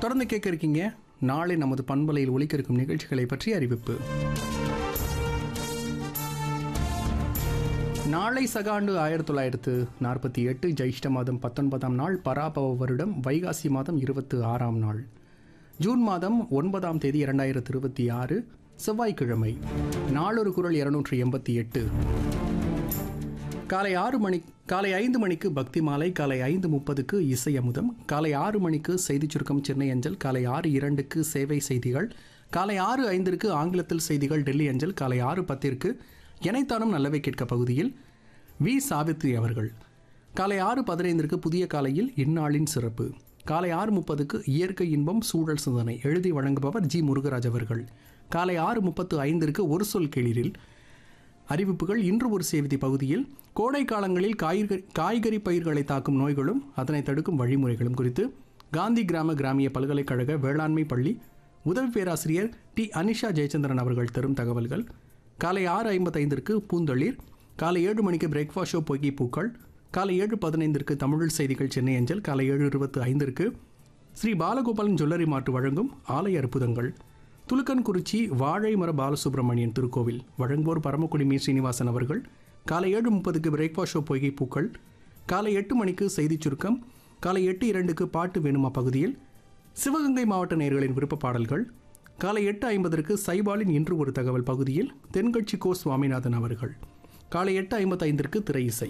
தொடர்ந்து கேட்க இருக்கீங்க நாளை நமது பண்பலையில் ஒலிக்க இருக்கும் நிகழ்ச்சிகளை பற்றி அறிவிப்பு நாளை சகாண்டு ஆயிரத்தி தொள்ளாயிரத்து நாற்பத்தி எட்டு ஜெயிஷ்ட மாதம் பத்தொன்பதாம் நாள் பராபவ வருடம் வைகாசி மாதம் இருபத்து ஆறாம் நாள் ஜூன் மாதம் ஒன்பதாம் தேதி இரண்டாயிரத்து இருபத்தி ஆறு செவ்வாய்க்கிழமை நாளொரு குரல் இருநூற்றி எண்பத்தி எட்டு காலை ஆறு மணி காலை ஐந்து மணிக்கு பக்தி மாலை காலை ஐந்து முப்பதுக்கு இசை அமுதம் காலை ஆறு மணிக்கு செய்திச் சுருக்கம் சென்னை அஞ்சல் காலை ஆறு இரண்டுக்கு சேவை செய்திகள் காலை ஆறு ஐந்திற்கு ஆங்கிலத்தில் செய்திகள் டெல்லி அஞ்சல் காலை ஆறு பத்திற்கு எனைத்தானும் நல்லவை கேட்க பகுதியில் வி சாவித்ரி அவர்கள் காலை ஆறு பதினைந்திற்கு புதிய காலையில் இந்நாளின் சிறப்பு காலை ஆறு முப்பதுக்கு இயற்கை இன்பம் சூழல் சிந்தனை எழுதி வழங்குபவர் ஜி முருகராஜ் அவர்கள் காலை ஆறு முப்பத்து ஐந்திற்கு ஒரு சொல் கேளிரில் அறிவிப்புகள் இன்று ஒரு செய்தி பகுதியில் கோடை காலங்களில் காய்கறி காய்கறி பயிர்களை தாக்கும் நோய்களும் அதனை தடுக்கும் வழிமுறைகளும் குறித்து காந்தி கிராம கிராமிய பல்கலைக்கழக வேளாண்மை பள்ளி உதவி பேராசிரியர் டி அனிஷா ஜெயச்சந்திரன் அவர்கள் தரும் தகவல்கள் காலை ஆறு ஐம்பத்தைந்திற்கு பூந்தளிர் காலை ஏழு மணிக்கு பிரேக்ஃபாஸ்ட் ஷோ பொய்கி பூக்கள் காலை ஏழு பதினைந்திற்கு தமிழ் செய்திகள் சென்னை அஞ்சல் காலை ஏழு இருபத்து ஐந்திற்கு ஸ்ரீ பாலகோபாலன் ஜுவல்லரி மாட்டு வழங்கும் ஆலய அற்புதங்கள் துலுக்கன்குறிச்சி வாழைமர பாலசுப்ரமணியன் திருக்கோவில் வழங்குவோர் பரமக்குடி மீ ஸ்ரீனிவாசன் அவர்கள் காலை ஏழு முப்பதுக்கு பிரேக்ஃபாஸ்ட் ஷோ பொய்கை பூக்கள் காலை எட்டு மணிக்கு செய்திச் சுருக்கம் காலை எட்டு இரண்டுக்கு பாட்டு வேணுமா பகுதியில் சிவகங்கை மாவட்ட நேயர்களின் விருப்ப பாடல்கள் காலை எட்டு ஐம்பதற்கு சைபாலின் இன்று ஒரு தகவல் பகுதியில் தென்கட்சி கோ சுவாமிநாதன் அவர்கள் காலை எட்டு ஐம்பத்தைந்திற்கு திரை இசை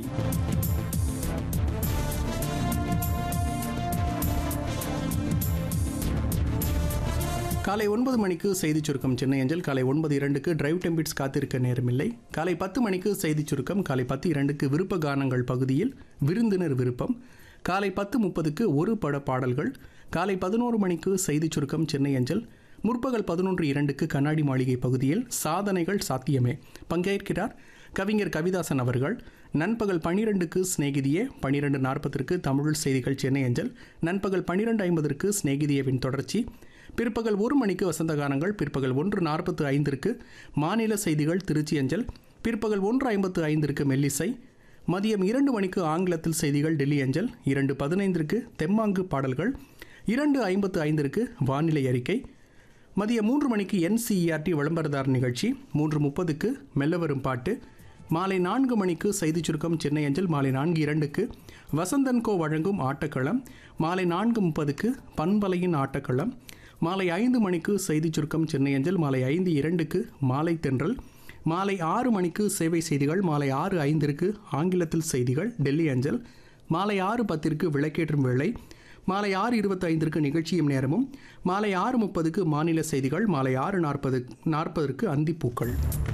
காலை ஒன்பது மணிக்கு செய்திச் சுருக்கம் சென்னை அஞ்சல் காலை ஒன்பது இரண்டுக்கு டிரைவ் டெம்பிட்ஸ் காத்திருக்க நேரமில்லை காலை பத்து மணிக்கு செய்திச் சுருக்கம் காலை பத்து இரண்டுக்கு விருப்ப கானங்கள் பகுதியில் விருந்தினர் விருப்பம் காலை பத்து முப்பதுக்கு ஒரு பட பாடல்கள் காலை பதினோரு மணிக்கு செய்திச் சுருக்கம் சென்னை அஞ்சல் முற்பகல் பதினொன்று இரண்டுக்கு கண்ணாடி மாளிகை பகுதியில் சாதனைகள் சாத்தியமே பங்கேற்கிறார் கவிஞர் கவிதாசன் அவர்கள் நண்பகல் பன்னிரெண்டுக்கு சிநேகிதியே பன்னிரெண்டு நாற்பதற்கு தமிழ் செய்திகள் சென்னை அஞ்சல் நண்பகல் பன்னிரெண்டு ஐம்பதற்கு சிநேகிதியவின் தொடர்ச்சி பிற்பகல் ஒரு மணிக்கு வசந்த கானங்கள் பிற்பகல் ஒன்று நாற்பத்து ஐந்திற்கு மாநில செய்திகள் திருச்சி அஞ்சல் பிற்பகல் ஒன்று ஐம்பத்து ஐந்திற்கு மெல்லிசை மதியம் இரண்டு மணிக்கு ஆங்கிலத்தில் செய்திகள் டெல்லி அஞ்சல் இரண்டு பதினைந்திற்கு தெம்மாங்கு பாடல்கள் இரண்டு ஐம்பத்து ஐந்திற்கு வானிலை அறிக்கை மதியம் மூன்று மணிக்கு என்சிஇஆர்டி விளம்பரதார் நிகழ்ச்சி மூன்று முப்பதுக்கு மெல்ல வரும் பாட்டு மாலை நான்கு மணிக்கு செய்திச் சுருக்கம் சென்னை அஞ்சல் மாலை நான்கு இரண்டுக்கு வசந்தன்கோ வழங்கும் ஆட்டக்களம் மாலை நான்கு முப்பதுக்கு பண்பலையின் ஆட்டக்களம் மாலை ஐந்து மணிக்கு செய்திச் சுருக்கம் சென்னை அஞ்சல் மாலை ஐந்து இரண்டுக்கு மாலை தென்றல் மாலை ஆறு மணிக்கு சேவை செய்திகள் மாலை ஆறு ஐந்திற்கு ஆங்கிலத்தில் செய்திகள் டெல்லி அஞ்சல் மாலை ஆறு பத்திற்கு விளக்கேற்றும் வேளை மாலை ஆறு இருபத்தைந்திற்கு நிகழ்ச்சியும் நேரமும் மாலை ஆறு முப்பதுக்கு மாநில செய்திகள் மாலை ஆறு நாற்பது நாற்பதற்கு அந்திப்பூக்கள்